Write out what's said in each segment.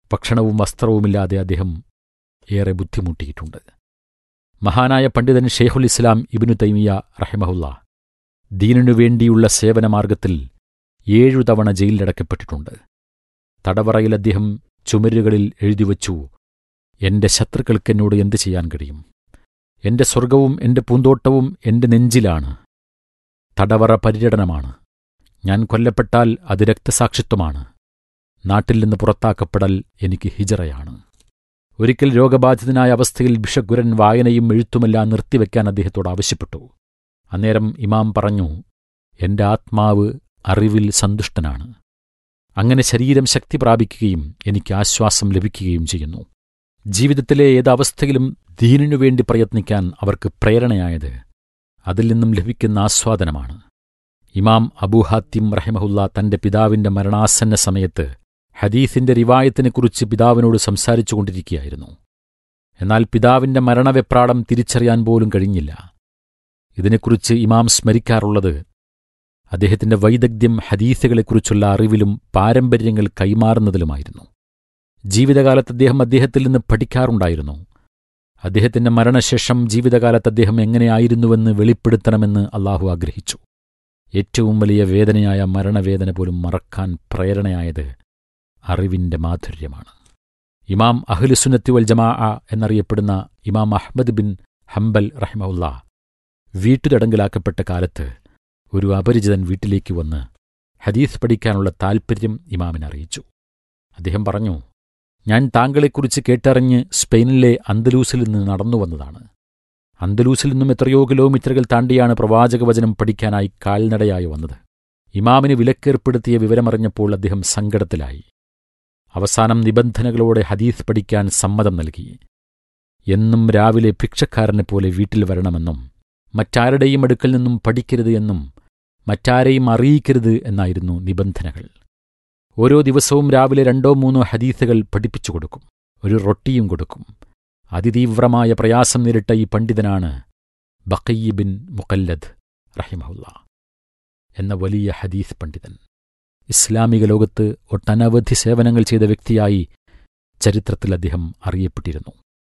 ഭക്ഷണവും വസ്ത്രവുമില്ലാതെ അദ്ദേഹം ഏറെ ബുദ്ധിമുട്ടിയിട്ടുണ്ട് മഹാനായ പണ്ഡിതൻ ഷെയ്ഖുൽ ഇസ്ലാം ഇബിനു തൈമിയ റഹിമഹുല്ല ദീനിനു വേണ്ടിയുള്ള സേവനമാർഗത്തിൽ ഏഴു തവണ ജയിലിലടക്കപ്പെട്ടിട്ടുണ്ട് തടവറയിൽ അദ്ദേഹം ചുമരുകളിൽ എഴുതിവച്ചു എന്റെ ശത്രുക്കൾക്ക് എന്നോട് എന്തു ചെയ്യാൻ കഴിയും എന്റെ സ്വർഗവും എന്റെ പൂന്തോട്ടവും എന്റെ നെഞ്ചിലാണ് തടവറ പര്യടനമാണ് ഞാൻ കൊല്ലപ്പെട്ടാൽ അത് രക്തസാക്ഷിത്വമാണ് നാട്ടിൽ നിന്ന് പുറത്താക്കപ്പെടൽ എനിക്ക് ഹിജറയാണ് ഒരിക്കൽ രോഗബാധിതനായ അവസ്ഥയിൽ ബിഷഗുരൻ വായനയും എഴുത്തുമെല്ലാം നിർത്തിവെക്കാൻ അദ്ദേഹത്തോട് ആവശ്യപ്പെട്ടു അന്നേരം ഇമാം പറഞ്ഞു എന്റെ ആത്മാവ് അറിവിൽ സന്തുഷ്ടനാണ് അങ്ങനെ ശരീരം ശക്തി പ്രാപിക്കുകയും എനിക്ക് ആശ്വാസം ലഭിക്കുകയും ചെയ്യുന്നു ജീവിതത്തിലെ ഏതവസ്ഥയിലും ദീനിനു വേണ്ടി പ്രയത്നിക്കാൻ അവർക്ക് പ്രേരണയായത് അതിൽ നിന്നും ലഭിക്കുന്ന ആസ്വാദനമാണ് ഇമാം അബൂഹാത്തിം റഹിമഹുല്ല തന്റെ പിതാവിന്റെ മരണാസന്ന സമയത്ത് ഹദീസിന്റെ റിവായത്തിനെക്കുറിച്ച് പിതാവിനോട് സംസാരിച്ചുകൊണ്ടിരിക്കുകയായിരുന്നു എന്നാൽ പിതാവിന്റെ മരണവെപ്രാളം തിരിച്ചറിയാൻ പോലും കഴിഞ്ഞില്ല ഇതിനെക്കുറിച്ച് ഇമാം സ്മരിക്കാറുള്ളത് അദ്ദേഹത്തിന്റെ വൈദഗ്ധ്യം ഹദീസുകളെക്കുറിച്ചുള്ള അറിവിലും പാരമ്പര്യങ്ങൾ കൈമാറുന്നതിലുമായിരുന്നു ജീവിതകാലത്ത് അദ്ദേഹം അദ്ദേഹത്തിൽ നിന്ന് പഠിക്കാറുണ്ടായിരുന്നു അദ്ദേഹത്തിന്റെ മരണശേഷം ജീവിതകാലത്ത് അദ്ദേഹം എങ്ങനെയായിരുന്നുവെന്ന് വെളിപ്പെടുത്തണമെന്ന് അള്ളാഹു ആഗ്രഹിച്ചു ഏറ്റവും വലിയ വേദനയായ മരണവേദന പോലും മറക്കാൻ പ്രേരണയായത് അറിവിന്റെ മാധുര്യമാണ് ഇമാം അഹ്ലുസുന്നത്തി വൽ ജമാ എന്നറിയപ്പെടുന്ന ഇമാം അഹ്മദ് ബിൻ ഹംബൽ റഹിമഉല്ല വീട്ടുതടങ്കലാക്കപ്പെട്ട കാലത്ത് ഒരു അപരിചിതൻ വീട്ടിലേക്ക് വന്ന് ഹദീസ് പഠിക്കാനുള്ള താൽപ്പര്യം ഇമാമിനെ അറിയിച്ചു അദ്ദേഹം പറഞ്ഞു ഞാൻ താങ്കളെക്കുറിച്ച് കേട്ടറിഞ്ഞ് സ്പെയിനിലെ അന്തലൂസിൽ നിന്ന് നടന്നു വന്നതാണ് അന്തലൂസിൽ നിന്നും എത്രയോ കിലോമീറ്ററുകൾ താണ്ടിയാണ് പ്രവാചകവചനം പഠിക്കാനായി കാൽനടയായി വന്നത് ഇമാമിന് വിലക്കേർപ്പെടുത്തിയ വിവരമറിഞ്ഞപ്പോൾ അദ്ദേഹം സങ്കടത്തിലായി അവസാനം നിബന്ധനകളോടെ ഹദീസ് പഠിക്കാൻ സമ്മതം നൽകി എന്നും രാവിലെ ഭിക്ഷക്കാരനെ പോലെ വീട്ടിൽ വരണമെന്നും മറ്റാരുടെയും അടുക്കൽ നിന്നും പഠിക്കരുത് എന്നും മറ്റാരെയും അറിയിക്കരുത് എന്നായിരുന്നു നിബന്ധനകൾ ഓരോ ദിവസവും രാവിലെ രണ്ടോ മൂന്നോ ഹദീസുകൾ പഠിപ്പിച്ചു കൊടുക്കും ഒരു റൊട്ടിയും കൊടുക്കും അതിതീവ്രമായ പ്രയാസം നേരിട്ട ഈ പണ്ഡിതനാണ് ബക്കയ്യ ബിൻ മുക്കല്ലദ് റഹിമഹുല്ല എന്ന വലിയ ഹദീസ് പണ്ഡിതൻ ഇസ്ലാമിക ലോകത്ത് ഒട്ടനവധി സേവനങ്ങൾ ചെയ്ത വ്യക്തിയായി ചരിത്രത്തിൽ അദ്ദേഹം അറിയപ്പെട്ടിരുന്നു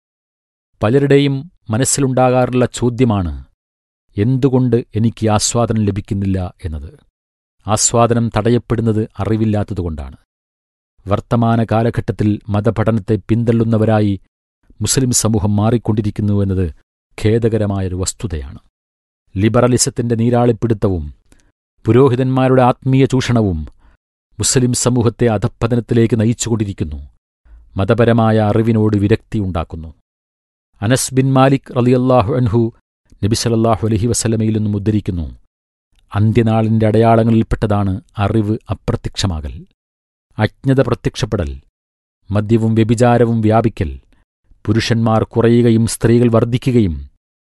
പലരുടെയും മനസ്സിലുണ്ടാകാറുള്ള ചോദ്യമാണ് എന്തുകൊണ്ട് എനിക്ക് ആസ്വാദനം ലഭിക്കുന്നില്ല എന്നത് ആസ്വാദനം തടയപ്പെടുന്നത് അറിവില്ലാത്തതുകൊണ്ടാണ് വർത്തമാന കാലഘട്ടത്തിൽ മതപഠനത്തെ പിന്തള്ളുന്നവരായി മുസ്ലിം സമൂഹം മാറിക്കൊണ്ടിരിക്കുന്നുവെന്നത് ഖേദകരമായൊരു വസ്തുതയാണ് ലിബറലിസത്തിന്റെ നീരാളിപ്പിടുത്തവും പുരോഹിതന്മാരുടെ ആത്മീയ ചൂഷണവും മുസ്ലിം സമൂഹത്തെ അധപ്പതനത്തിലേക്ക് നയിച്ചുകൊണ്ടിരിക്കുന്നു മതപരമായ അറിവിനോട് വിരക്തിയുണ്ടാക്കുന്നു അനസ് ബിൻ മാലിക് റലിയല്ലാഹു അൻഹു നബിസലല്ലാഹു അലഹി വസല്ലമയിൽ നിന്നും ഉദ്ധരിക്കുന്നു അന്ത്യനാളിന്റെ അടയാളങ്ങളിൽപ്പെട്ടതാണ് അറിവ് അപ്രത്യക്ഷമാകൽ അജ്ഞത പ്രത്യക്ഷപ്പെടൽ മദ്യവും വ്യഭിചാരവും വ്യാപിക്കൽ പുരുഷന്മാർ കുറയുകയും സ്ത്രീകൾ വർദ്ധിക്കുകയും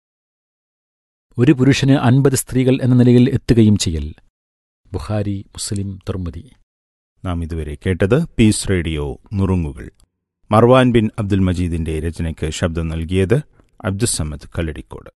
ഒരു പുരുഷന് അൻപത് സ്ത്രീകൾ എന്ന നിലയിൽ എത്തുകയും ചെയ്യൽ ബുഖാരി മുസ്ലിം തുർമുദി നാം ഇതുവരെ കേട്ടത് പീസ് റേഡിയോ നുറുങ്ങുകൾ മർവാൻ ബിൻ അബ്ദുൽ മജീദിന്റെ രചനയ്ക്ക് ശബ്ദം നൽകിയത് അബ്ദുസമ്മദ് കല്ലടിക്കോട്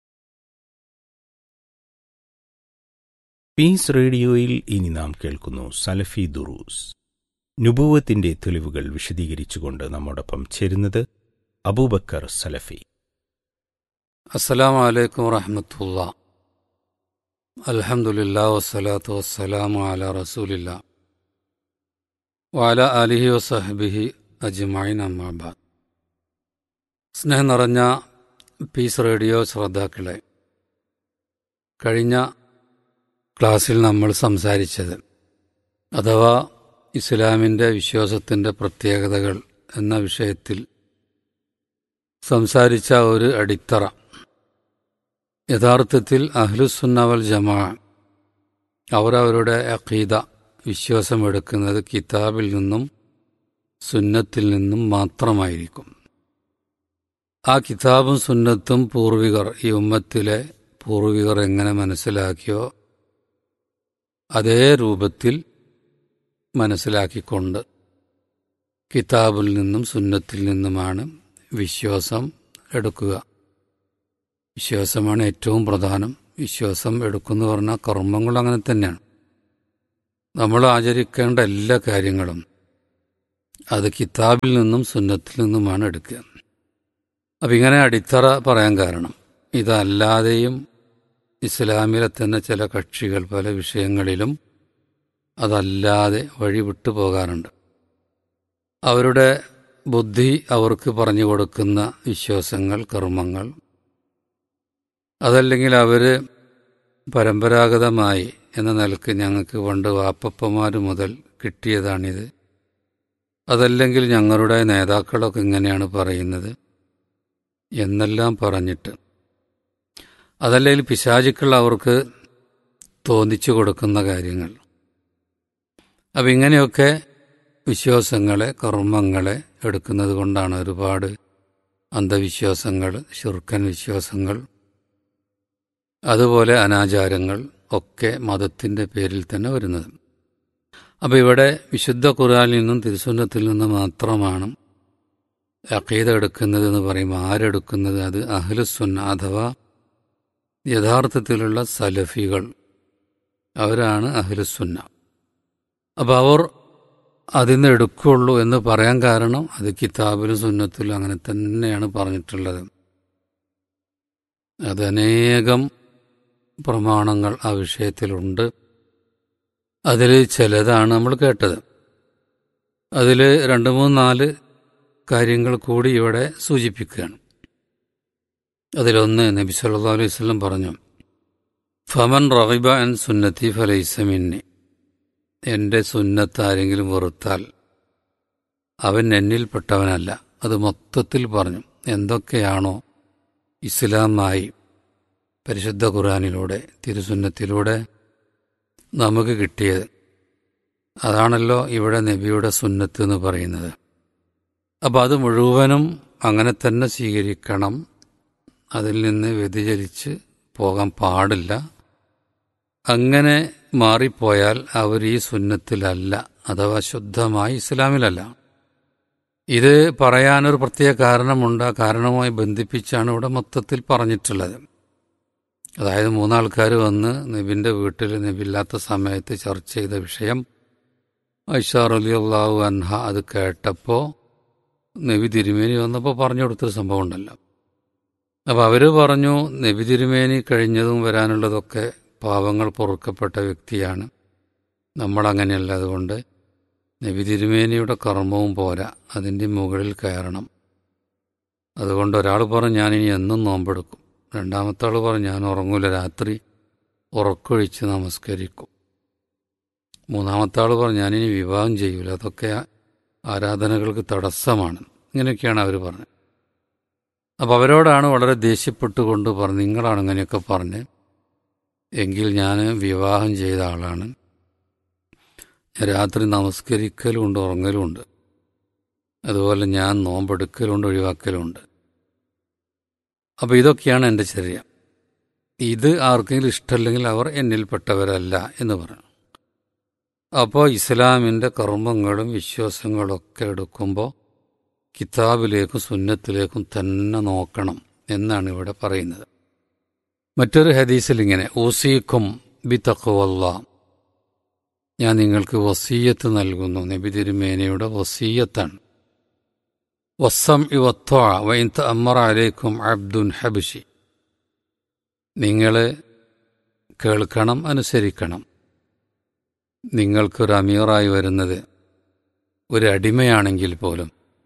പീസ് റേഡിയോയിൽ ഇനി നാം കേൾക്കുന്നു സലഫി ദുറൂസ് നുബൂവത്തിന്റെ തെളിവുകൾ വിശദീകരിച്ചുകൊണ്ട് നമ്മോടൊപ്പം ചേരുന്നത് അബൂബക്കർ സലഫി അസ്സലാമു അലൈക്കും വറഹമത്തുള്ള അൽഹംദുലില്ലാ വസ്സലാത്തു വസ്സലാമു അല റസൂലില്ല വാല അലിഹി വസഹബിഹി അജ്മൈൻ അമ്മാബാദ് സ്നേഹം നിറഞ്ഞ പീസ് റേഡിയോ ശ്രോതാക്കളെ കഴിഞ്ഞ ക്ലാസ്സിൽ നമ്മൾ സംസാരിച്ചത് അഥവാ ഇസ്ലാമിൻ്റെ വിശ്വാസത്തിൻ്റെ പ്രത്യേകതകൾ എന്ന വിഷയത്തിൽ സംസാരിച്ച ഒരു അടിത്തറ യഥാർത്ഥത്തിൽ അഹ്ലുസുന്നവൽ ജമാ അവർ അവരുടെ അഖീദ വിശ്വാസമെടുക്കുന്നത് കിതാബിൽ നിന്നും സുന്നത്തിൽ നിന്നും മാത്രമായിരിക്കും ആ കിതാബും സുന്നത്തും പൂർവികർ ഈ ഉമ്മത്തിലെ പൂർവികർ എങ്ങനെ മനസ്സിലാക്കിയോ അതേ രൂപത്തിൽ മനസ്സിലാക്കിക്കൊണ്ട് കിതാബിൽ നിന്നും സുന്നത്തിൽ നിന്നുമാണ് വിശ്വാസം എടുക്കുക വിശ്വാസമാണ് ഏറ്റവും പ്രധാനം വിശ്വാസം എടുക്കുന്നു പറഞ്ഞാൽ കർമ്മങ്ങൾ അങ്ങനെ തന്നെയാണ് നമ്മൾ ആചരിക്കേണ്ട എല്ലാ കാര്യങ്ങളും അത് കിതാബിൽ നിന്നും സുന്നത്തിൽ നിന്നുമാണ് എടുക്കുക അപ്പം ഇങ്ങനെ അടിത്തറ പറയാൻ കാരണം ഇതല്ലാതെയും ഇസ്ലാമിലെ തന്നെ ചില കക്ഷികൾ പല വിഷയങ്ങളിലും അതല്ലാതെ വഴി വിട്ടു പോകാറുണ്ട് അവരുടെ ബുദ്ധി അവർക്ക് പറഞ്ഞു കൊടുക്കുന്ന വിശ്വാസങ്ങൾ കർമ്മങ്ങൾ അതല്ലെങ്കിൽ അവർ പരമ്പരാഗതമായി എന്ന നിലക്ക് ഞങ്ങൾക്ക് പണ്ട് വാപ്പപ്പമാർ മുതൽ കിട്ടിയതാണിത് അതല്ലെങ്കിൽ ഞങ്ങളുടെ നേതാക്കളൊക്കെ ഇങ്ങനെയാണ് പറയുന്നത് എന്നെല്ലാം പറഞ്ഞിട്ട് അതല്ലെങ്കിൽ പിശാചുക്കൾ അവർക്ക് തോന്നിച്ചു കൊടുക്കുന്ന കാര്യങ്ങൾ അപ്പം ഇങ്ങനെയൊക്കെ വിശ്വാസങ്ങളെ കർമ്മങ്ങളെ എടുക്കുന്നത് കൊണ്ടാണ് ഒരുപാട് അന്ധവിശ്വാസങ്ങൾ ശുർക്കൻ വിശ്വാസങ്ങൾ അതുപോലെ അനാചാരങ്ങൾ ഒക്കെ മതത്തിൻ്റെ പേരിൽ തന്നെ വരുന്നത് അപ്പോൾ ഇവിടെ വിശുദ്ധ ഖുർആനിൽ നിന്നും തിരുസുന്നത്തിൽ നിന്നും മാത്രമാണ് അക്കീത എടുക്കുന്നത് എന്ന് പറയുമ്പോൾ ആരെടുക്കുന്നത് അത് അഹ്ലുസുന്ന അഥവാ യഥാർത്ഥത്തിലുള്ള സലഫികൾ അവരാണ് അഹ്ലുസുന്ന അപ്പോൾ അവർ അതിന്ന് എടുക്കുള്ളൂ എന്ന് പറയാൻ കാരണം അത് കിതാബിലും സുന്നത്തിലും അങ്ങനെ തന്നെയാണ് പറഞ്ഞിട്ടുള്ളത് അതനേകം പ്രമാണങ്ങൾ ആ വിഷയത്തിലുണ്ട് അതിൽ ചിലതാണ് നമ്മൾ കേട്ടത് അതിൽ രണ്ട് മൂന്ന് നാല് കാര്യങ്ങൾ കൂടി ഇവിടെ സൂചിപ്പിക്കുകയാണ് അതിലൊന്ന് നബി സല്ലാ അലൈഹി സ്വലം പറഞ്ഞു ഫമൻ റഹിബ അൻ സുന്നത്തി ഫലൈസമിന്നി എൻ്റെ സുന്നത്ത് ആരെങ്കിലും വെറുത്താൽ അവൻ എന്നിൽപ്പെട്ടവനല്ല അത് മൊത്തത്തിൽ പറഞ്ഞു എന്തൊക്കെയാണോ ഇസ്ലാമായി പരിശുദ്ധ ഖുർആാനിലൂടെ തിരുസുന്നത്തിലൂടെ നമുക്ക് കിട്ടിയത് അതാണല്ലോ ഇവിടെ നബിയുടെ സുന്നത്ത് എന്ന് പറയുന്നത് അപ്പോൾ അത് മുഴുവനും അങ്ങനെ തന്നെ സ്വീകരിക്കണം അതിൽ നിന്ന് വ്യതിചലിച്ച് പോകാൻ പാടില്ല അങ്ങനെ മാറിപ്പോയാൽ അവർ ഈ സുന്നത്തിലല്ല അഥവാ ശുദ്ധമായി ഇസ്ലാമിലല്ല ഇത് പറയാനൊരു പ്രത്യേക കാരണമുണ്ട് ആ കാരണവുമായി ബന്ധിപ്പിച്ചാണ് ഇവിടെ മൊത്തത്തിൽ പറഞ്ഞിട്ടുള്ളത് അതായത് മൂന്നാൾക്കാർ വന്ന് നബിൻ്റെ വീട്ടിൽ നബില്ലാത്ത സമയത്ത് ചർച്ച ചെയ്ത വിഷയം ഐഷാർ അലി അള്ളാഹു അൻഹ അത് കേട്ടപ്പോൾ നബി തിരുമേനി വന്നപ്പോൾ പറഞ്ഞു കൊടുത്തൊരു സംഭവം ഉണ്ടല്ലോ അപ്പോൾ അവർ പറഞ്ഞു നബി തിരുമേനി കഴിഞ്ഞതും വരാനുള്ളതൊക്കെ പാവങ്ങൾ പൊറുക്കപ്പെട്ട വ്യക്തിയാണ് നമ്മളങ്ങനെയല്ല അതുകൊണ്ട് നബി തിരുമേനിയുടെ കർമ്മവും പോരാ അതിൻ്റെ മുകളിൽ കയറണം അതുകൊണ്ട് ഒരാൾ പറഞ്ഞു ഞാനിനി എന്നും നോമ്പെടുക്കും രണ്ടാമത്തെ ആൾ പറഞ്ഞു ഞാൻ ഉറങ്ങൂല രാത്രി ഉറക്കൊഴിച്ച് നമസ്കരിക്കും മൂന്നാമത്തെ ആൾ പറഞ്ഞു ഞാനിനി വിവാഹം ചെയ്യൂല അതൊക്കെ ആരാധനകൾക്ക് തടസ്സമാണ് ഇങ്ങനെയൊക്കെയാണ് അവർ പറഞ്ഞത് അപ്പോൾ അവരോടാണ് വളരെ ദേഷ്യപ്പെട്ടുകൊണ്ട് പറഞ്ഞു നിങ്ങളാണ് ഇങ്ങനെയൊക്കെ പറഞ്ഞ് എങ്കിൽ ഞാൻ വിവാഹം ചെയ്ത ആളാണ് രാത്രി നമസ്കരിക്കലുമുണ്ട് ഉറങ്ങലുമുണ്ട് അതുപോലെ ഞാൻ നോമ്പെടുക്കലുണ്ട് ഒഴിവാക്കലുമുണ്ട് അപ്പോൾ ഇതൊക്കെയാണ് എൻ്റെ ചര്യ ഇത് ആർക്കെങ്കിലും ഇഷ്ടമല്ലെങ്കിൽ അവർ എന്നിൽപ്പെട്ടവരല്ല എന്ന് പറഞ്ഞു അപ്പോൾ ഇസ്ലാമിൻ്റെ കർമ്മങ്ങളും വിശ്വാസങ്ങളൊക്കെ എടുക്കുമ്പോൾ കിതാബിലേക്കും സുന്നത്തിലേക്കും തന്നെ നോക്കണം എന്നാണ് ഇവിടെ പറയുന്നത് മറ്റൊരു ഹദീസിൽ ഇങ്ങനെ ഊസീക്കും ബി തഖവല്ല ഞാൻ നിങ്ങൾക്ക് വസീയത്ത് നൽകുന്നു നബി തിരുമേനയുടെ വസീയത്താണ് വസ്സം ഇവത്വ വൈന്ത അമ്മറ അലേക്കും അബ്ദുൻ ഹബിഷി നിങ്ങൾ കേൾക്കണം അനുസരിക്കണം നിങ്ങൾക്കൊരു അമീറായി വരുന്നത് ഒരു അടിമയാണെങ്കിൽ പോലും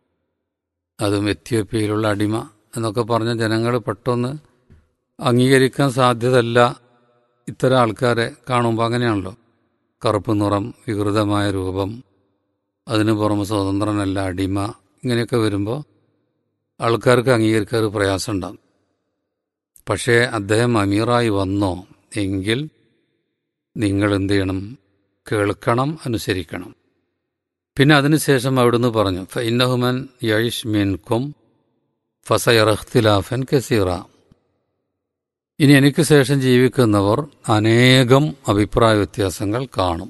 അതും എത്യോപ്യയിലുള്ള അടിമ എന്നൊക്കെ പറഞ്ഞ ജനങ്ങൾ പെട്ടെന്ന് അംഗീകരിക്കാൻ സാധ്യതല്ല ഇത്തരം ആൾക്കാരെ കാണുമ്പോൾ അങ്ങനെയാണല്ലോ കറുപ്പ് നിറം വികൃതമായ രൂപം അതിനു പുറമെ സ്വതന്ത്രനല്ല അടിമ ഇങ്ങനെയൊക്കെ വരുമ്പോൾ ആൾക്കാർക്ക് അംഗീകരിക്കാൻ ഒരു പ്രയാസം ഉണ്ടാകും പക്ഷേ അദ്ദേഹം അമീറായി വന്നോ എങ്കിൽ നിങ്ങൾ എന്ത് ചെയ്യണം കേൾക്കണം അനുസരിക്കണം പിന്നെ അതിനുശേഷം അവിടുന്ന് പറഞ്ഞു ഫൈനഹുമൻ യഴിഷ് മീൻകും ഫസയറഖ്തിലാഫൻ കസീറ ഇനി എനിക്ക് ശേഷം ജീവിക്കുന്നവർ അനേകം അഭിപ്രായ വ്യത്യാസങ്ങൾ കാണും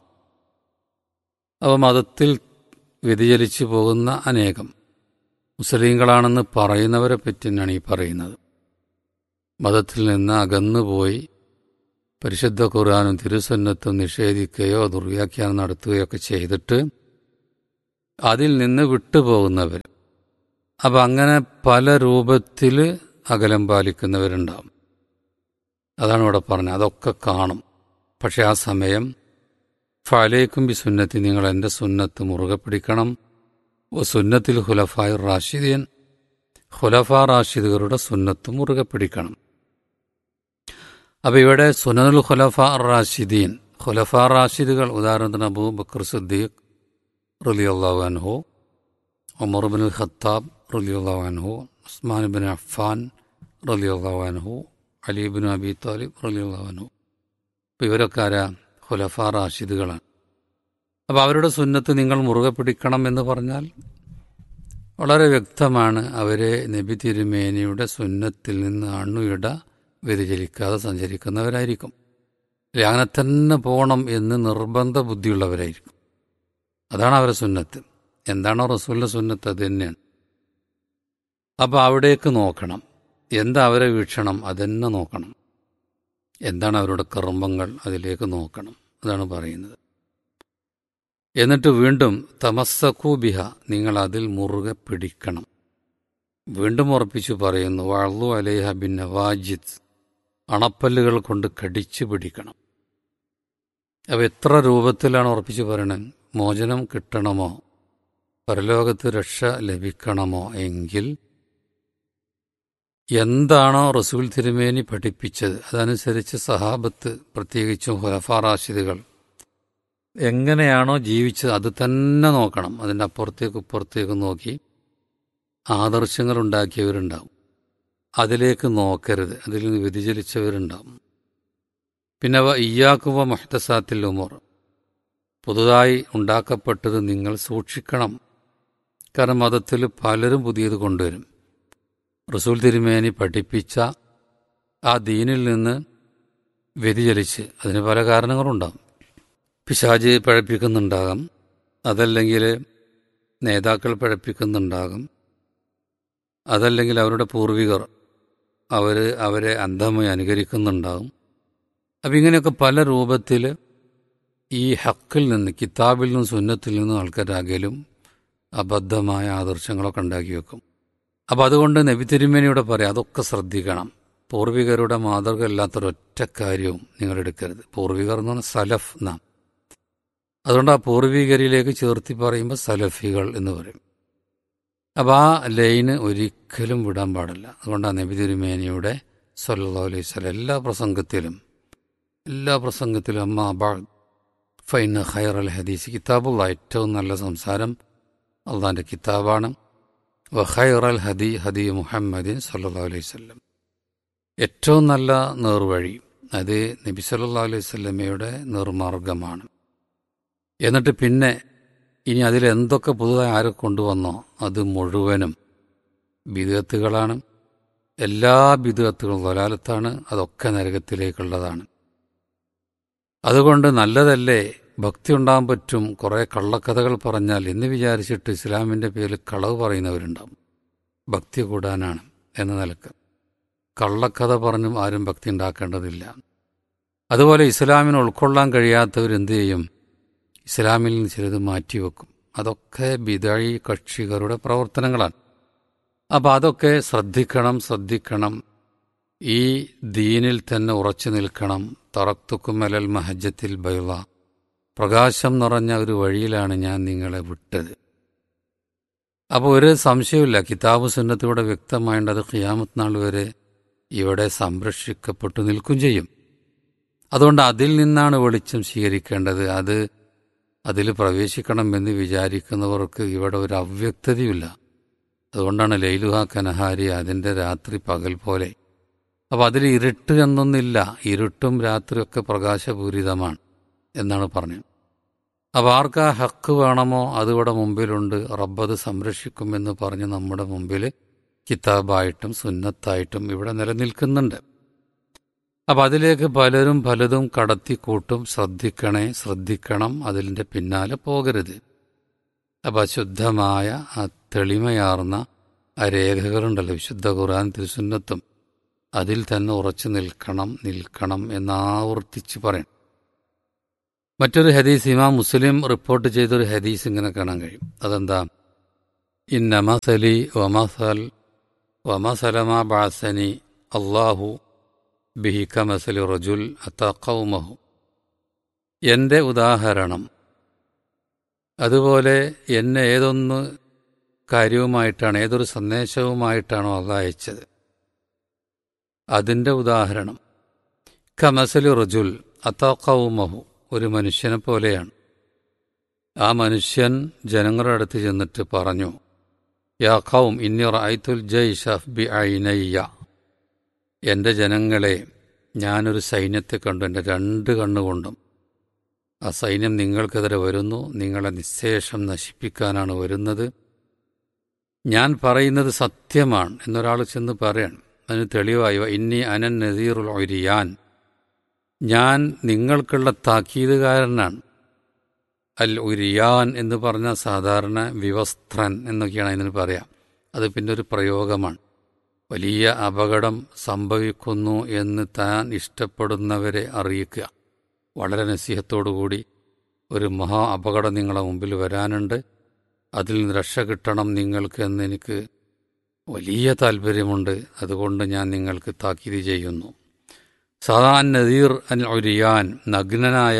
അവ മതത്തിൽ വ്യതിചലിച്ചു പോകുന്ന അനേകം മുസ്ലിങ്ങളാണെന്ന് പറയുന്നവരെ പറ്റിയാണ് ഈ പറയുന്നത് മതത്തിൽ നിന്ന് അകന്നുപോയി പരിശുദ്ധ ഖുർആാനും തിരുസന്നത്തും നിഷേധിക്കുകയോ ദുർവ്യാഖ്യാനം നടത്തുകയോ ഒക്കെ ചെയ്തിട്ട് അതിൽ നിന്ന് വിട്ടുപോകുന്നവർ അപ്പം അങ്ങനെ പല രൂപത്തിൽ അകലം പാലിക്കുന്നവരുണ്ടാവും അതാണ് ഇവിടെ പറഞ്ഞത് അതൊക്കെ കാണും പക്ഷെ ആ സമയം ഫാലേക്കും ബി സുന്നത്തി നിങ്ങൾ എൻ്റെ സുന്നത്ത് മുറുകെ പിടിക്കണം ഓ സുന്നത്തിൽ ഖുലഫായ റാഷിദീൻ ഖുലഫ റാഷിദുകളുടെ സുന്നത്ത് മുറുകെ പിടിക്കണം അപ്പോൾ ഇവിടെ സുനനുൽ ഖുലഫ റാഷിദീൻ ഖുലഫ റാഷിദുകൾ ഉദാഹരണത്തിന് അബൂ ബക്കർ സിദ്ദീഖ് റലിയല്ലാഹു അൻഹു ഉമർ ബിൻ ഖത്താബ് റലിയല്ലാഹു അൻഹു ഉസ്മാൻ ബിൻ അഫ്ഫാൻ റലിയല്ലാഹു അൻഹു അലി ബിൻ അബി താലിബ് റലിയല്ലാഹു അൻഹു അപ്പോൾ ഇവരൊക്കെ ആരാ ഖുലഫ റാഷിദുകളാണ് അപ്പോൾ അവരുടെ സുന്നത്ത് നിങ്ങൾ മുറുകെ പിടിക്കണം എന്ന് പറഞ്ഞാൽ വളരെ വ്യക്തമാണ് അവരെ നബി തിരുമേനിയുടെ സുന്നത്തിൽ നിന്ന് അണുയിട വ്യതിചലിക്കാതെ സഞ്ചരിക്കുന്നവരായിരിക്കും അല്ലെ അങ്ങനെ തന്നെ പോകണം എന്ന് നിർബന്ധ ബുദ്ധിയുള്ളവരായിരിക്കും അതാണ് അവരുടെ സുന്നത്ത് എന്താണോ റസൂലിൻ്റെ സുന്നത്ത് അത് തന്നെയാണ് അപ്പോൾ അവിടേക്ക് നോക്കണം എന്താ അവരെ വീക്ഷണം അതെന്നെ നോക്കണം എന്താണ് അവരുടെ കർമ്മങ്ങൾ അതിലേക്ക് നോക്കണം അതാണ് പറയുന്നത് എന്നിട്ട് വീണ്ടും തമസ്സക്കൂബിഹ നിങ്ങൾ അതിൽ മുറുകെ പിടിക്കണം വീണ്ടും ഉറപ്പിച്ചു പറയുന്നു വാളു അലേഹ ബിൻ നവാജിദ് അണപ്പല്ലുകൾ കൊണ്ട് കടിച്ചു പിടിക്കണം അവ എത്ര രൂപത്തിലാണ് ഉറപ്പിച്ചു പറയണത് മോചനം കിട്ടണമോ പരലോകത്ത് രക്ഷ ലഭിക്കണമോ എങ്കിൽ എന്താണോ റസൂൽ തിരുമേനി പഠിപ്പിച്ചത് അതനുസരിച്ച് സഹാബത്ത് പ്രത്യേകിച്ചും ഹുലഫാറാഷിദുകൾ എങ്ങനെയാണോ ജീവിച്ചത് അത് തന്നെ നോക്കണം അതിൻ്റെ അപ്പുറത്തേക്ക് ഇപ്പുറത്തേക്ക് നോക്കി ആദർശങ്ങൾ ഉണ്ടാക്കിയവരുണ്ടാവും അതിലേക്ക് നോക്കരുത് അതിൽ നിന്ന് വ്യതിചലിച്ചവരുണ്ടാവും പിന്നെ വ ഇയ്യാക്കുവ മഹ്തസാത്തിൽ ഉമർ പുതുതായി ഉണ്ടാക്കപ്പെട്ടത് നിങ്ങൾ സൂക്ഷിക്കണം കാരണം മതത്തിൽ പലരും പുതിയത് കൊണ്ടുവരും റസൂൽ തിരുമേനി പഠിപ്പിച്ച ആ ദീനിൽ നിന്ന് വ്യതിചലിച്ച് അതിന് പല കാരണങ്ങളുണ്ടാകും പിശാജ് പഴപ്പിക്കുന്നുണ്ടാകാം അതല്ലെങ്കിൽ നേതാക്കൾ പഴപ്പിക്കുന്നുണ്ടാകും അതല്ലെങ്കിൽ അവരുടെ പൂർവികർ അവർ അവരെ അന്ധമായി അനുകരിക്കുന്നുണ്ടാകും അപ്പം ഇങ്ങനെയൊക്കെ പല രൂപത്തിൽ ഈ ഹക്കിൽ നിന്ന് കിതാബിൽ നിന്നും സുന്നത്തിൽ നിന്നും ആൾക്കാരാകലും അബദ്ധമായ ആദർശങ്ങളൊക്കെ ഉണ്ടാക്കി വെക്കും അപ്പോൾ അതുകൊണ്ട് നബി തിരുമേനിയോട് പറയാം അതൊക്കെ ശ്രദ്ധിക്കണം പൂർവികരുടെ മാതൃക അല്ലാത്തൊരൊറ്റ കാര്യവും നിങ്ങൾ എടുക്കരുത് പൂർവികർ എന്ന് പറഞ്ഞാൽ സലഫ് നാം അതുകൊണ്ട് ആ പൂർവികരിലേക്ക് ചേർത്തി പറയുമ്പോൾ സലഫികൾ എന്ന് പറയും അപ്പോൾ ആ ലൈന് ഒരിക്കലും വിടാൻ പാടില്ല അതുകൊണ്ടാണ് നബി തിരുമേനിയുടെ സല്ലാ അലൈഹി സ്വലം എല്ലാ പ്രസംഗത്തിലും എല്ലാ പ്രസംഗത്തിലും അമ്മ അബാ ഫൈൻ ഖൈർ അൽ ഹദീസ് കിതാബുള്ള ഏറ്റവും നല്ല സംസാരം അള്ളാൻ്റെ കിതാബാണ് വ ഖൈർ അൽ ഹദി ഹദി മുഹമ്മദിൻ സല്ലാ അലൈഹി സ്വല്ലം ഏറ്റവും നല്ല നേർവഴി അത് നബി സല്ലാ അലൈഹി സ്വല്ലമയുടെ നേർമാർഗമാണ് എന്നിട്ട് പിന്നെ ഇനി അതിലെന്തൊക്കെ പുതുതായി ആരെ കൊണ്ടുവന്നോ അത് മുഴുവനും ബിദത്തുകളാണ് എല്ലാ ബിദത്തുകളും വലാലത്താണ് അതൊക്കെ നരകത്തിലേക്കുള്ളതാണ് അതുകൊണ്ട് നല്ലതല്ലേ ഭക്തി ഉണ്ടാകാൻ പറ്റും കുറേ കള്ളക്കഥകൾ പറഞ്ഞാൽ എന്ന് വിചാരിച്ചിട്ട് ഇസ്ലാമിൻ്റെ പേരിൽ കളവ് പറയുന്നവരുണ്ടാവും ഭക്തി കൂടാനാണ് എന്ന നിലക്ക് കള്ളക്കഥ പറഞ്ഞും ആരും ഭക്തി ഉണ്ടാക്കേണ്ടതില്ല അതുപോലെ ഇസ്ലാമിന് ഉൾക്കൊള്ളാൻ കഴിയാത്തവരെന്ത് ചെയ്യും ഇസ്ലാമിൽ നിന്ന് ചിലത് മാറ്റിവെക്കും അതൊക്കെ ബിദഴി കക്ഷികളുടെ പ്രവർത്തനങ്ങളാണ് അപ്പം അതൊക്കെ ശ്രദ്ധിക്കണം ശ്രദ്ധിക്കണം ഈ ദീനിൽ തന്നെ ഉറച്ചു നിൽക്കണം തറക്തുക്കും അലൽ മഹജത്തിൽ ബൈള പ്രകാശം നിറഞ്ഞ ഒരു വഴിയിലാണ് ഞാൻ നിങ്ങളെ വിട്ടത് അപ്പോൾ ഒരു സംശയമില്ല കിതാബ് സുന്നത്തിലൂടെ വ്യക്തമായിട്ട് അത് ഖിയാമത്ത് നാൾ വരെ ഇവിടെ സംരക്ഷിക്കപ്പെട്ടു നിൽക്കും ചെയ്യും അതുകൊണ്ട് അതിൽ നിന്നാണ് വെളിച്ചം സ്വീകരിക്കേണ്ടത് അത് അതിൽ പ്രവേശിക്കണമെന്ന് വിചാരിക്കുന്നവർക്ക് ഇവിടെ ഒരു അവ്യക്തതയുമില്ല അതുകൊണ്ടാണ് ലൈലുഹ കനഹാരി അതിൻ്റെ രാത്രി പകൽ പോലെ അപ്പോൾ അതിൽ ഇരുട്ട് എന്നൊന്നില്ല ഇരുട്ടും രാത്രിയൊക്കെ പ്രകാശപൂരിതമാണ് എന്നാണ് പറഞ്ഞത് അപ്പോൾ ആർക്കാ ഹക്ക് വേണമോ അതിവിടെ മുമ്പിലുണ്ട് റബ്ബത് സംരക്ഷിക്കുമെന്ന് പറഞ്ഞ് നമ്മുടെ മുമ്പിൽ കിതാബായിട്ടും സുന്നത്തായിട്ടും ഇവിടെ നിലനിൽക്കുന്നുണ്ട് അപ്പം അതിലേക്ക് പലരും പലതും കടത്തിക്കൂട്ടും ശ്രദ്ധിക്കണേ ശ്രദ്ധിക്കണം അതിൻ്റെ പിന്നാലെ പോകരുത് അപ്പം അശുദ്ധമായ ആ തെളിമയാർന്ന ആ രേഖകളുണ്ടല്ലോ വിശുദ്ധ ഖുർആൻ തിരുസുന്നത്തും അതിൽ തന്നെ ഉറച്ചു നിൽക്കണം നിൽക്കണം എന്നാവർത്തിച്ച് പറയണം മറ്റൊരു ഹദീസ് ഇമാം മുസ്ലിം റിപ്പോർട്ട് ചെയ്തൊരു ഹദീസ് ഇങ്ങനെ കാണാൻ കഴിയും അതെന്താ ഇന്ന മസലി വമസൽ വമസലമ ബാസനി അള്ളാഹു ബിഹി കമസലി റജുൽ അത്തഖൗമഹു എൻ്റെ ഉദാഹരണം അതുപോലെ എന്നെ ഏതൊന്ന് കാര്യവുമായിട്ടാണ് ഏതൊരു സന്ദേശവുമായിട്ടാണോ അള്ളാഹ് അയച്ചത് അതിൻ്റെ ഉദാഹരണം കമസലി റജുൽ അത്തഖൗമഹു ഒരു മനുഷ്യനെ പോലെയാണ് ആ മനുഷ്യൻ ജനങ്ങളുടെ അടുത്ത് ചെന്നിട്ട് പറഞ്ഞു യാ ഖൗം ഇന്നി റഅയ്തുൽ ജയ്ഷഫ് ബി ഐനയ്യ എൻ്റെ ജനങ്ങളെ ഞാനൊരു സൈന്യത്തെ കണ്ടു എൻ്റെ രണ്ട് കണ്ണുകൊണ്ടും ആ സൈന്യം നിങ്ങൾക്കെതിരെ വരുന്നു നിങ്ങളെ നിശേഷം നശിപ്പിക്കാനാണ് വരുന്നത് ഞാൻ പറയുന്നത് സത്യമാണ് എന്നൊരാൾ ചെന്ന് പറയാണ് അതിന് തെളിവായി ഇന്നി അനൻ നദീറുൽ ഒരിയാൻ ഞാൻ നിങ്ങൾക്കുള്ള താക്കീതുകാരനാണ് അൽ ഉരിയാൻ എന്ന് പറഞ്ഞ സാധാരണ വിവസ്ത്രൻ എന്നൊക്കെയാണ് അതിന് പറയാം അത് പിന്നെ ഒരു പ്രയോഗമാണ് വലിയ അപകടം സംഭവിക്കുന്നു എന്ന് താൻ ഇഷ്ടപ്പെടുന്നവരെ അറിയിക്കുക വളരെ നസീഹത്തോടുകൂടി ഒരു മഹാ അപകടം നിങ്ങളെ മുമ്പിൽ വരാനുണ്ട് അതിൽ നിന്ന് രക്ഷ കിട്ടണം നിങ്ങൾക്ക് എന്ന് എനിക്ക് വലിയ താല്പര്യമുണ്ട് അതുകൊണ്ട് ഞാൻ നിങ്ങൾക്ക് താക്കീത് ചെയ്യുന്നു സാധാൻ നദീർ അൻ ഒരിയാൻ നഗ്നനായ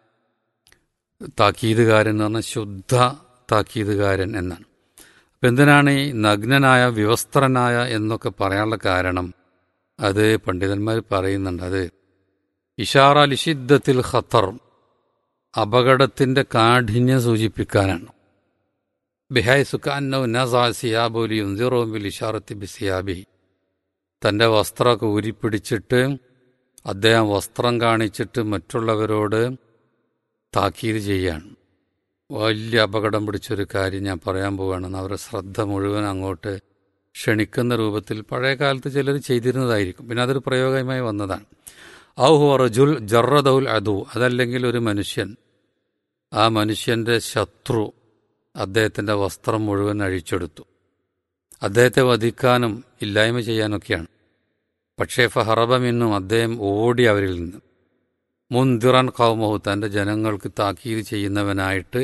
താക്കീതുകാരൻ എന്ന് പറഞ്ഞാൽ ശുദ്ധ താക്കീതുകാരൻ എന്നാണ് അപ്പം എന്തിനാണ് ഈ നഗ്നനായ വിവസ്ത്രനായ എന്നൊക്കെ പറയാനുള്ള കാരണം അത് പണ്ഡിതന്മാർ പറയുന്നുണ്ട് അത് ഇഷാറ ലിഷിദ്ധത്തിൽ ഖത്തർ അപകടത്തിൻ്റെ കാഠിന്യം സൂചിപ്പിക്കാനാണ് ബിഹായ് സുഖാന്നോ നസാ സിയാബോലി ഉന്തിറോമിൽ ഇഷാറത്തി ബി സിയാബി തൻ്റെ വസ്ത്രമൊക്കെ ഊരിപ്പിടിച്ചിട്ട് അദ്ദേഹം വസ്ത്രം കാണിച്ചിട്ട് മറ്റുള്ളവരോട് താക്കീത് ചെയ്യാണ് വലിയ അപകടം പിടിച്ചൊരു കാര്യം ഞാൻ പറയാൻ പോവുകയാണെന്ന് അവരുടെ ശ്രദ്ധ മുഴുവൻ അങ്ങോട്ട് ക്ഷണിക്കുന്ന രൂപത്തിൽ പഴയ കാലത്ത് ചിലർ ചെയ്തിരുന്നതായിരിക്കും പിന്നെ അതൊരു പ്രയോഗമായി വന്നതാണ് ഔഹു റജുൽ ജറദൗൽ അദു അതല്ലെങ്കിൽ ഒരു മനുഷ്യൻ ആ മനുഷ്യൻ്റെ ശത്രു അദ്ദേഹത്തിൻ്റെ വസ്ത്രം മുഴുവൻ അഴിച്ചെടുത്തു അദ്ദേഹത്തെ വധിക്കാനും ഇല്ലായ്മ ചെയ്യാനൊക്കെയാണ് പക്ഷേ ഫഹറബമിന്നും അദ്ദേഹം ഓടി അവരിൽ നിന്ന് മുന്തിറൻ കൗമഹു തൻ്റെ ജനങ്ങൾക്ക് താക്കീത് ചെയ്യുന്നവനായിട്ട്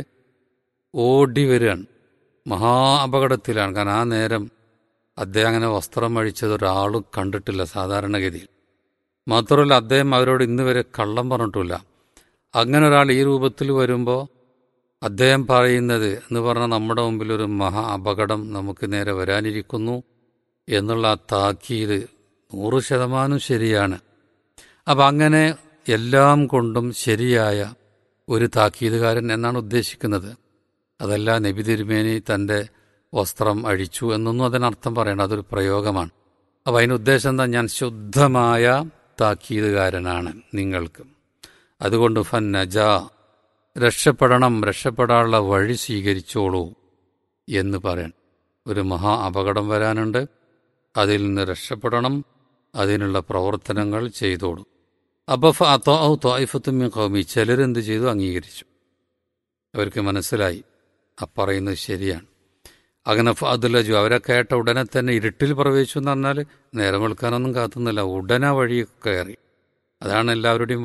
ഓടി വരികയാണ് മഹാ അപകടത്തിലാണ് കാരണം ആ നേരം അദ്ദേഹം അങ്ങനെ വസ്ത്രം അഴിച്ചത് ഒരാളും കണ്ടിട്ടില്ല സാധാരണഗതിയിൽ മാത്രമല്ല അദ്ദേഹം അവരോട് ഇന്ന് വരെ കള്ളം പറഞ്ഞിട്ടില്ല അങ്ങനെ ഒരാൾ ഈ രൂപത്തിൽ വരുമ്പോൾ അദ്ദേഹം പറയുന്നത് എന്ന് പറഞ്ഞാൽ നമ്മുടെ മുമ്പിൽ ഒരു മഹാ അപകടം നമുക്ക് നേരെ വരാനിരിക്കുന്നു എന്നുള്ള ആ താക്കീത് നൂറ് ശതമാനം ശരിയാണ് അപ്പം അങ്ങനെ എല്ലാം കൊണ്ടും ശരിയായ ഒരു താക്കീതുകാരൻ എന്നാണ് ഉദ്ദേശിക്കുന്നത് അതല്ല നബി തിരുമേനി തൻ്റെ വസ്ത്രം അഴിച്ചു എന്നൊന്നും അതിനർത്ഥം പറയണം അതൊരു പ്രയോഗമാണ് അപ്പം അതിന് ഉദ്ദേശം എന്താ ഞാൻ ശുദ്ധമായ താക്കീതുകാരനാണ് നിങ്ങൾക്ക് അതുകൊണ്ട് ഫൻ നജ രക്ഷപ്പെടണം രക്ഷപ്പെടാനുള്ള വഴി സ്വീകരിച്ചോളൂ എന്ന് പറയണം ഒരു മഹാ അപകടം വരാനുണ്ട് അതിൽ നിന്ന് രക്ഷപ്പെടണം അതിനുള്ള പ്രവർത്തനങ്ങൾ ചെയ്തോളൂ അപ്പോൾ തോയിഫത്തുമ്യ കൗമി ചിലരെന്ത് ചെയ്തു അംഗീകരിച്ചു അവർക്ക് മനസ്സിലായി ആ പറയുന്നത് ശരിയാണ് അങ്ങനെ ഫാദുലജു അവരെ കേട്ട ഉടനെ തന്നെ ഇരുട്ടിൽ പ്രവേശിച്ചു എന്ന് പറഞ്ഞാൽ നേരം വെളുക്കാനൊന്നും കാത്തുന്നില്ല ഉടനെ വഴി കയറി അതാണ് എല്ലാവരുടെയും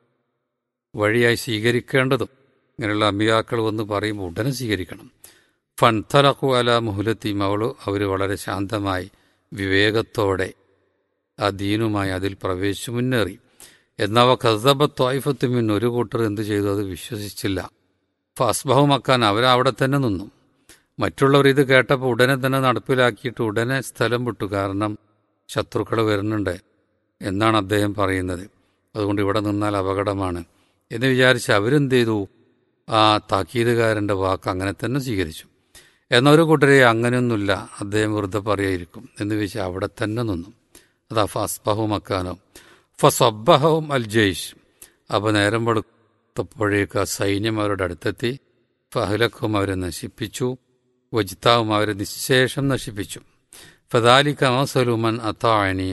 വഴിയായി സ്വീകരിക്കേണ്ടതും ഇങ്ങനെയുള്ള അമ്പിയാക്കൾ വന്ന് പറയുമ്പോൾ ഉടനെ സ്വീകരിക്കണം ഫൺതലഖു അല മുഹുലത്തി മവളു അവർ വളരെ ശാന്തമായി വിവേകത്തോടെ ആ ദീനുമായി അതിൽ പ്രവേശിച്ചു മുന്നേറി എന്നവ കസബത്ത് ത്വായിഫത്തുമിൻ ഒരു കൂട്ടർ എന്ത് ചെയ്തു അത് വിശ്വസിച്ചില്ല ഫസ്ബഹുമക്കാൻ അവരവിടെ തന്നെ നിന്നു മറ്റുള്ളവർ ഇത് കേട്ടപ്പോൾ ഉടനെ തന്നെ നടപ്പിലാക്കിയിട്ട് ഉടനെ സ്ഥലം വിട്ടു കാരണം ശത്രുക്കൾ വരുന്നുണ്ട് എന്നാണ് അദ്ദേഹം പറയുന്നത് അതുകൊണ്ട് ഇവിടെ നിന്നാൽ അപകടമാണ് എന്ന് വിചാരിച്ച് അവരെന്ത് ചെയ്തു ആ താക്കീതുകാരൻ്റെ വാക്ക് അങ്ങനെ തന്നെ സ്വീകരിച്ചു എന്നാൽ ഒരു കൂട്ടരെ അങ്ങനെയൊന്നുമില്ല അദ്ദേഹം വെറുതെ പറയായിരിക്കും എന്ന് വെച്ചാൽ അവിടെ തന്നെ നിന്നു അതാ ഫസ്ബഹു മക്കാനോ ഫസബ്ബഹവും അൽ ജയ്ഷ് അപ്പോൾ നേരം വെളുത്തപ്പോഴേക്ക് ആ സൈന്യം അവരുടെ അടുത്തെത്തി ഫഹലക്കും അവരെ നശിപ്പിച്ചു വജിത്താവും അവരെ നിശേഷം നശിപ്പിച്ചു ഫദാലിക്ക മസലുമൻ അത്താഴനി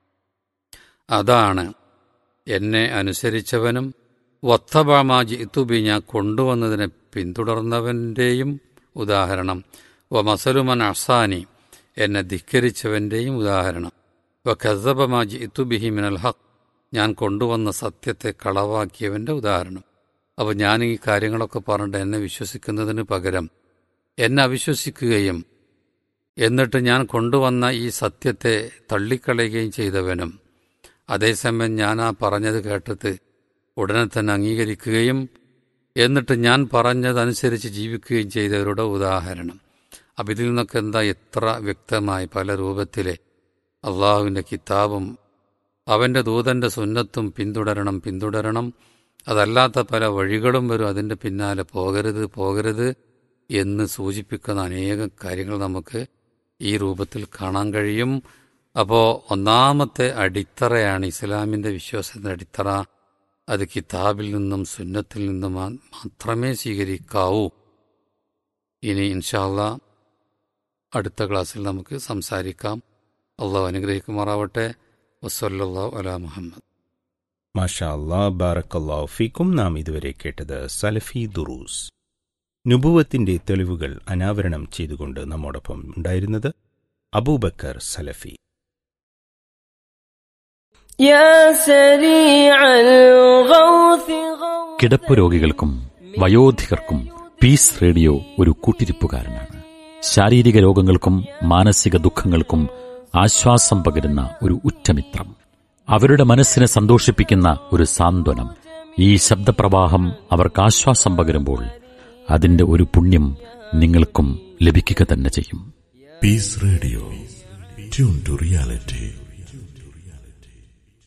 അതാണ് എന്നെ അനുസരിച്ചവനും വത്തബാമാജി ഇത്തുബി ഞാൻ കൊണ്ടുവന്നതിനെ പിന്തുടർന്നവൻ്റെയും ഉദാഹരണം വ മസലുമൻ അസാനി എന്നെ ധിക്കരിച്ചവൻ്റെയും ഉദാഹരണം വ ഖസബമാജി ഇത്തുബിഹി മിനൽ ഹക്ക് ഞാൻ കൊണ്ടുവന്ന സത്യത്തെ കളവാക്കിയവൻ്റെ ഉദാഹരണം അപ്പോൾ ഞാൻ ഈ കാര്യങ്ങളൊക്കെ പറഞ്ഞിട്ട് എന്നെ വിശ്വസിക്കുന്നതിന് പകരം എന്നെ അവിശ്വസിക്കുകയും എന്നിട്ട് ഞാൻ കൊണ്ടുവന്ന ഈ സത്യത്തെ തള്ളിക്കളയുകയും ചെയ്തവനും അതേസമയം ഞാൻ ആ പറഞ്ഞത് കേട്ടിട്ട് ഉടനെ തന്നെ അംഗീകരിക്കുകയും എന്നിട്ട് ഞാൻ പറഞ്ഞതനുസരിച്ച് ജീവിക്കുകയും ചെയ്തവരുടെ ഉദാഹരണം അപ്പം ഇതിൽ നിന്നൊക്കെ എന്താ എത്ര വ്യക്തമായി പല രൂപത്തിലെ അള്ളാഹുവിൻ്റെ കിതാബും അവൻ്റെ ദൂതൻ്റെ സുന്നത്തും പിന്തുടരണം പിന്തുടരണം അതല്ലാത്ത പല വഴികളും വരും അതിൻ്റെ പിന്നാലെ പോകരുത് പോകരുത് എന്ന് സൂചിപ്പിക്കുന്ന അനേകം കാര്യങ്ങൾ നമുക്ക് ഈ രൂപത്തിൽ കാണാൻ കഴിയും അപ്പോൾ ഒന്നാമത്തെ അടിത്തറയാണ് ഇസ്ലാമിൻ്റെ വിശ്വാസത്തിൻ്റെ അടിത്തറ അത് കിതാബിൽ നിന്നും സുന്നത്തിൽ നിന്നും മാ- മാത്രമേ സ്വീകരിക്കാവൂ ഇനി ഇൻഷാല്ല അടുത്ത ക്ലാസ്സിൽ നമുക്ക് സംസാരിക്കാം അള്ളാഹു അനുഗ്രഹിക്കുമാറാവട്ടെ വസ്വല്ലാ അലാ മുഹമ്മദ് മാഷാ അല്ലാ ബാറക്കല്ലാഹു ഫീക്കും നാം ഇതുവരെ കേട്ടത് സലഫി ദുറൂസ് നുബുവത്തിന്റെ തെളിവുകൾ അനാവരണം ചെയ്തുകൊണ്ട് നമ്മോടൊപ്പം ഉണ്ടായിരുന്നത് അബൂബക്കർ സലഫി يا سريع الغوث غوث കിടപ്പ് രോഗികൾക്കും വയോധികർക്കും പീസ് റേഡിയോ ഒരു കൂട്ടിരിപ്പുകാരനാണ് ശാരീരിക രോഗങ്ങൾക്കും മാനസിക ദുഃഖങ്ങൾക്കും ആശ്വാസം പകരുന്ന ഒരു ഉറ്റമിത്രം അവരുടെ മനസ്സിനെ സന്തോഷിപ്പിക്കുന്ന ഒരു സാന്ത്വനം ഈ ശബ്ദപ്രവാഹം അവർക്ക് ആശ്വാസം പകരുമ്പോൾ അതിന്റെ ഒരു പുണ്യം നിങ്ങൾക്കും ലഭിക്കുക തന്നെ ചെയ്യും Peace Radio. Tune to reality.